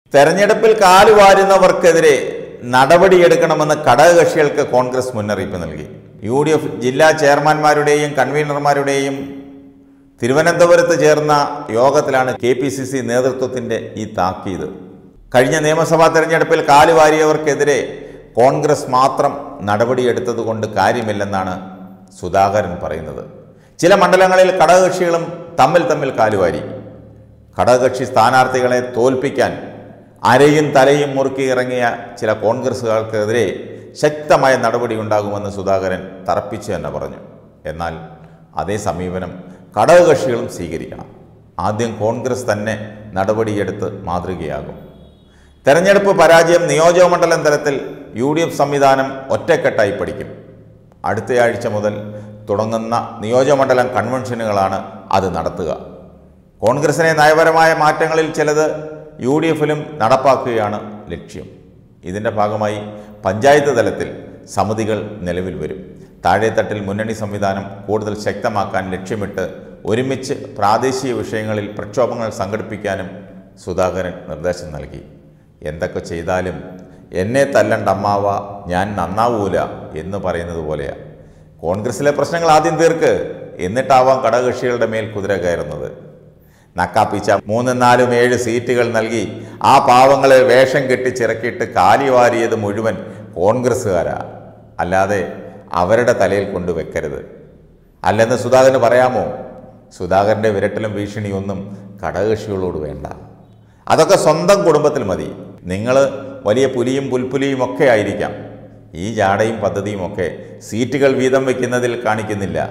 തെരഞ്ഞെടുപ്പിൽ കാലുവാരുന്നവർക്കെതിരെ നടപടിയെടുക്കണമെന്ന് ഘടകകക്ഷികൾക്ക് കോൺഗ്രസ് മുന്നറിയിപ്പ് നൽകി യു ഡി എഫ് ജില്ലാ ചെയർമാൻമാരുടെയും കൺവീനർമാരുടെയും തിരുവനന്തപുരത്ത് ചേർന്ന യോഗത്തിലാണ് കെ പി സി സി നേതൃത്വത്തിൻ്റെ ഈ താക്കീത് കഴിഞ്ഞ നിയമസഭാ തെരഞ്ഞെടുപ്പിൽ കാലുവാരിയവർക്കെതിരെ കോൺഗ്രസ് മാത്രം നടപടിയെടുത്തതുകൊണ്ട് കാര്യമില്ലെന്നാണ് സുധാകരൻ പറയുന്നത് ചില മണ്ഡലങ്ങളിൽ ഘടകകക്ഷികളും തമ്മിൽ തമ്മിൽ കാലുവാരി ഘടകകക്ഷി സ്ഥാനാർത്ഥികളെ തോൽപ്പിക്കാൻ അരയും തലയും മുറുക്കി ഇറങ്ങിയ ചില കോൺഗ്രസുകാർക്കെതിരെ ശക്തമായ നടപടി ഉണ്ടാകുമെന്ന് സുധാകരൻ തറപ്പിച്ചു തന്നെ പറഞ്ഞു എന്നാൽ അതേ സമീപനം ഘടകകക്ഷികളും സ്വീകരിക്കണം ആദ്യം കോൺഗ്രസ് തന്നെ നടപടിയെടുത്ത് മാതൃകയാകും തെരഞ്ഞെടുപ്പ് പരാജയം നിയോജകമണ്ഡലം തലത്തിൽ യു ഡി എഫ് സംവിധാനം ഒറ്റക്കെട്ടായി പഠിക്കും അടുത്തയാഴ്ച മുതൽ തുടങ്ങുന്ന നിയോജകമണ്ഡലം കൺവെൻഷനുകളാണ് അത് നടത്തുക കോൺഗ്രസിനെ നയപരമായ മാറ്റങ്ങളിൽ ചിലത് യു ഡി എഫിലും നടപ്പാക്കുകയാണ് ലക്ഷ്യം ഇതിൻ്റെ ഭാഗമായി പഞ്ചായത്ത് തലത്തിൽ സമിതികൾ നിലവിൽ വരും താഴെത്തട്ടിൽ മുന്നണി സംവിധാനം കൂടുതൽ ശക്തമാക്കാൻ ലക്ഷ്യമിട്ട് ഒരുമിച്ച് പ്രാദേശിക വിഷയങ്ങളിൽ പ്രക്ഷോഭങ്ങൾ സംഘടിപ്പിക്കാനും സുധാകരൻ നിർദ്ദേശം നൽകി എന്തൊക്കെ ചെയ്താലും എന്നെ തല്ലണ്ട അമ്മാവ ഞാൻ നന്നാവൂല എന്ന് പറയുന്നത് പോലെയാണ് കോൺഗ്രസിലെ പ്രശ്നങ്ങൾ ആദ്യം തീർക്ക് എന്നിട്ടാവാം ഘടകകക്ഷികളുടെ മേൽ കുതിര കയറുന്നത് നക്കാപ്പിച്ച മൂന്നും നാലും ഏഴ് സീറ്റുകൾ നൽകി ആ പാവങ്ങളെ വേഷം കെട്ടി ചിറക്കിയിട്ട് കാലിവാരിയത് മുഴുവൻ കോൺഗ്രസ്സുകാരാ അല്ലാതെ അവരുടെ തലയിൽ കൊണ്ട് വെക്കരുത് അല്ലെന്ന് സുധാകരന് പറയാമോ സുധാകരൻ്റെ വിരട്ടലും ഭീഷണിയൊന്നും ഘടകകക്ഷികളോട് വേണ്ട അതൊക്കെ സ്വന്തം കുടുംബത്തിൽ മതി നിങ്ങൾ വലിയ പുലിയും പുൽപ്പുലിയും ഒക്കെ ആയിരിക്കാം ഈ ജാടയും പദ്ധതിയും ഒക്കെ സീറ്റുകൾ വീതം വയ്ക്കുന്നതിൽ കാണിക്കുന്നില്ല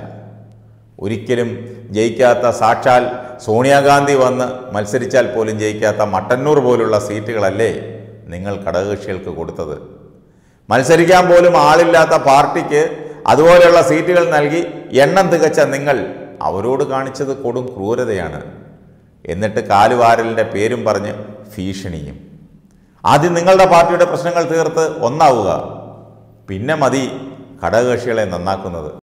ഒരിക്കലും ജയിക്കാത്ത സാക്ഷാൽ സോണിയാഗാന്ധി വന്ന് മത്സരിച്ചാൽ പോലും ജയിക്കാത്ത മട്ടന്നൂർ പോലുള്ള സീറ്റുകളല്ലേ നിങ്ങൾ ഘടകകക്ഷികൾക്ക് കൊടുത്തത് മത്സരിക്കാൻ പോലും ആളില്ലാത്ത പാർട്ടിക്ക് അതുപോലെയുള്ള സീറ്റുകൾ നൽകി എണ്ണം തികച്ച നിങ്ങൾ അവരോട് കാണിച്ചത് കൊടും ക്രൂരതയാണ് എന്നിട്ട് കാലുവാരലിൻ്റെ പേരും പറഞ്ഞ് ഭീഷണിയും ആദ്യം നിങ്ങളുടെ പാർട്ടിയുടെ പ്രശ്നങ്ങൾ തീർത്ത് ഒന്നാവുക പിന്നെ മതി ഘടകകക്ഷികളെ നന്നാക്കുന്നത്